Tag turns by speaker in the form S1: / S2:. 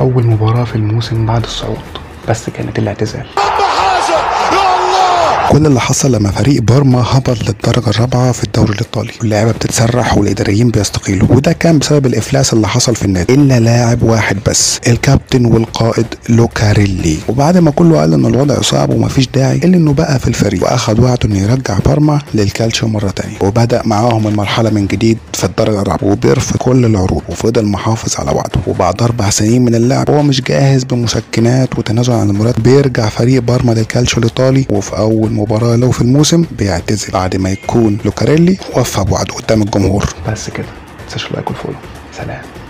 S1: اول مباراه في الموسم بعد الصعود بس كانت الاعتزال
S2: كل اللي حصل لما فريق بارما هبط للدرجة الرابعة في الدوري الإيطالي واللعيبة بتتسرح والإداريين بيستقيلوا وده كان بسبب الإفلاس اللي حصل في النادي إلا لاعب واحد بس الكابتن والقائد لوكاريلي وبعد ما كله قال إن الوضع صعب ومفيش داعي إلا إنه بقى في الفريق وأخد وعده إنه يرجع بارما للكالتشيو مرة تانية وبدأ معاهم المرحلة من جديد في الدرجة الرابعة وبيرفض كل العروض وفضل محافظ على وعده وبعد أربع سنين من اللعب هو مش جاهز بمسكنات وتنازل عن المرتب بيرجع فريق بارما للكالتشيو الإيطالي وفي أول مباراة له في الموسم بيعتزل بعد ما يكون لوكاريلي وفى بوعده قدام الجمهور
S1: بس كده متنساش اللايك والفولو سلام